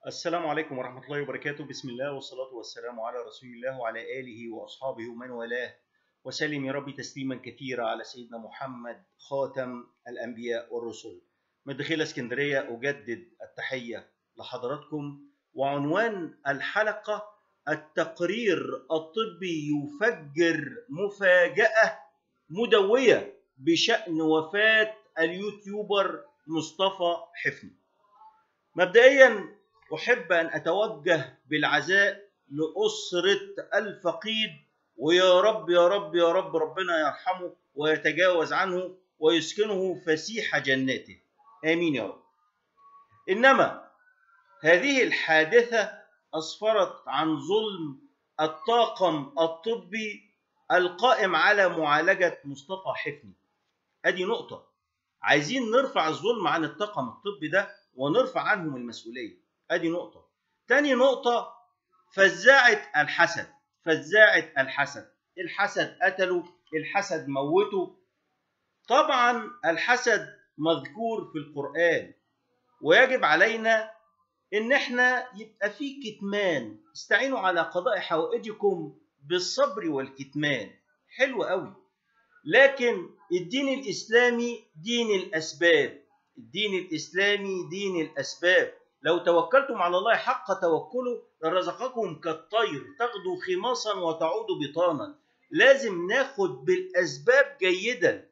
السلام عليكم ورحمة الله وبركاته بسم الله والصلاة والسلام على رسول الله وعلى آله وأصحابه ومن والاه وسلم يا رب تسليما كثيرا على سيدنا محمد خاتم الأنبياء والرسل من داخل اسكندرية أجدد التحية لحضراتكم وعنوان الحلقة التقرير الطبي يفجر مفاجأة مدوية بشأن وفاة اليوتيوبر مصطفى حفني مبدئيا أحب أن أتوجه بالعزاء لأسرة الفقيد ويا رب يا رب يا رب ربنا يرحمه ويتجاوز عنه ويسكنه فسيح جناته آمين يا رب إنما هذه الحادثة أسفرت عن ظلم الطاقم الطبي القائم على معالجة مصطفى حفني أدي نقطة عايزين نرفع الظلم عن الطاقم الطبي ده ونرفع عنهم المسؤولية ادي نقطة تاني نقطة فزاعة الحسد فزاعة الحسد الحسد قتله الحسد موته طبعا الحسد مذكور في القرآن ويجب علينا ان احنا يبقى في كتمان استعينوا على قضاء حوائجكم بالصبر والكتمان حلو قوي لكن الدين الاسلامي دين الاسباب الدين الاسلامي دين الاسباب لو توكلتم على الله حق توكله لرزقكم كالطير تغدو خماصا وتعود بطانا لازم ناخد بالاسباب جيدا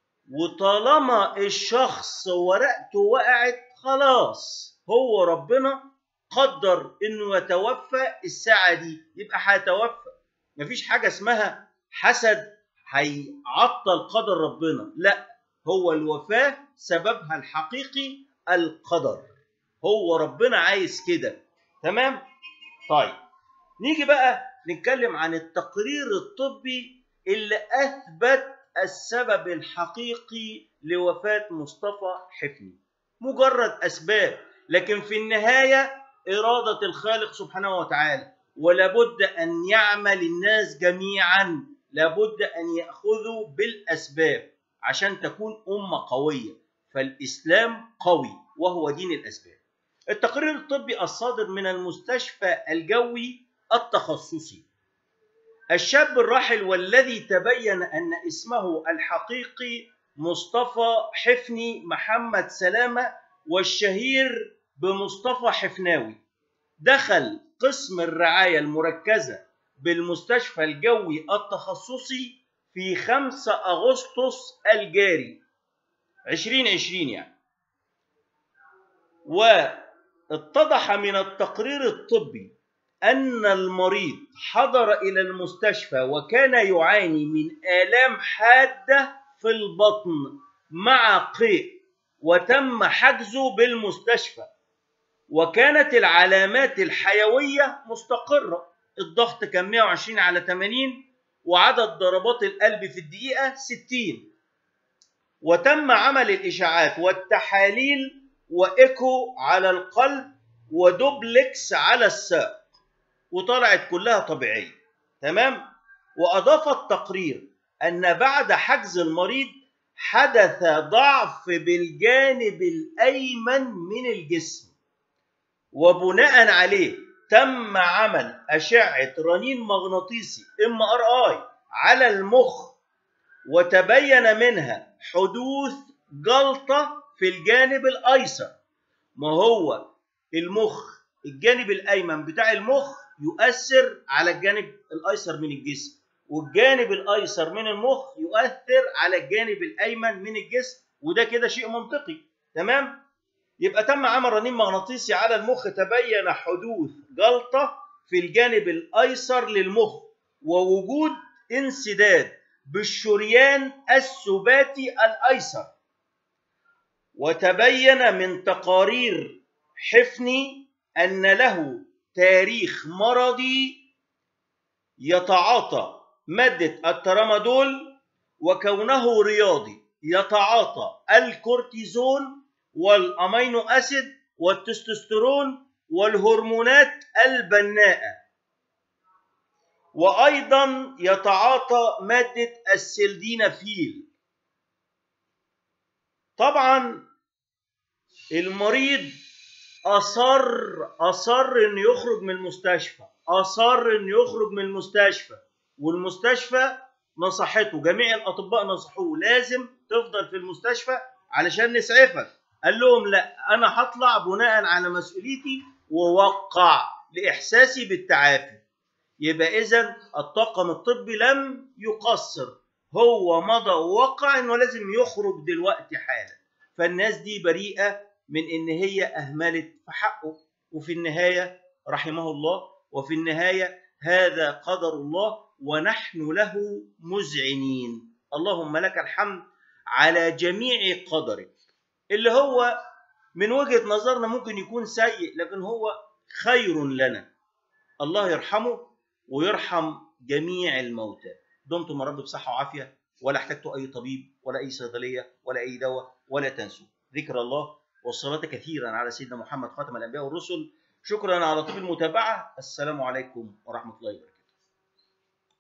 وطالما الشخص ورقته وقعت خلاص هو ربنا قدر انه يتوفى الساعه دي يبقى هيتوفى مفيش حاجه اسمها حسد هيعطل قدر ربنا لا هو الوفاه سببها الحقيقي القدر هو ربنا عايز كده تمام طيب نيجي بقى نتكلم عن التقرير الطبي اللي اثبت السبب الحقيقي لوفاه مصطفى حفني مجرد اسباب لكن في النهايه اراده الخالق سبحانه وتعالى ولابد ان يعمل الناس جميعا لابد ان ياخذوا بالاسباب عشان تكون امه قويه فالاسلام قوي وهو دين الاسباب التقرير الطبي الصادر من المستشفى الجوي التخصصي الشاب الراحل والذي تبين ان اسمه الحقيقي مصطفى حفني محمد سلامه والشهير بمصطفى حفناوي دخل قسم الرعايه المركزه بالمستشفى الجوي التخصصي في 5 اغسطس الجاري 2020 يعني واتضح من التقرير الطبي أن المريض حضر إلى المستشفى وكان يعاني من آلام حادة في البطن مع قيء وتم حجزه بالمستشفى وكانت العلامات الحيوية مستقرة الضغط كان 120 على 80 وعدد ضربات القلب في الدقيقة 60 وتم عمل الإشاعات والتحاليل وإيكو على القلب ودوبلكس على الساق وطلعت كلها طبيعية تمام وأضاف التقرير أن بعد حجز المريض حدث ضعف بالجانب الأيمن من الجسم وبناء عليه تم عمل أشعة رنين مغناطيسي ام ار اي على المخ وتبين منها حدوث جلطة في الجانب الأيسر ما هو المخ الجانب الأيمن بتاع المخ يؤثر على الجانب الأيسر من الجسم والجانب الأيسر من المخ يؤثر على الجانب الأيمن من الجسم وده كده شيء منطقي تمام يبقى تم عمل رنين مغناطيسي على المخ تبين حدوث جلطة في الجانب الأيسر للمخ ووجود انسداد بالشريان السباتي الأيسر وتبين من تقارير حفني أن له تاريخ مرضي يتعاطى مادة الترامادول وكونه رياضي يتعاطى الكورتيزون والأمينو أسيد والتستوستيرون والهرمونات البناءة وأيضا يتعاطى مادة السلدينافيل طبعا المريض اصر اصر انه يخرج من المستشفى اصر انه يخرج من المستشفى والمستشفى نصحته جميع الاطباء نصحوه لازم تفضل في المستشفى علشان نسعفك قال لهم لا انا هطلع بناء على مسؤوليتي ووقع لاحساسي بالتعافي يبقى اذا الطاقم الطبي لم يقصر هو مضى ووقع انه لازم يخرج دلوقتي حالا فالناس دي بريئه من ان هي اهملت في حقه وفي النهايه رحمه الله وفي النهايه هذا قدر الله ونحن له مذعنين اللهم لك الحمد على جميع قدرك اللي هو من وجهه نظرنا ممكن يكون سيء لكن هو خير لنا الله يرحمه ويرحم جميع الموتى دمتم يا رب بصحه وعافيه ولا احتجتوا اي طبيب ولا اي صيدليه ولا اي دواء ولا تنسوا ذكر الله والصلاه كثيرا على سيدنا محمد خاتم الانبياء والرسل شكرا على طيب المتابعه السلام عليكم ورحمه الله وبركاته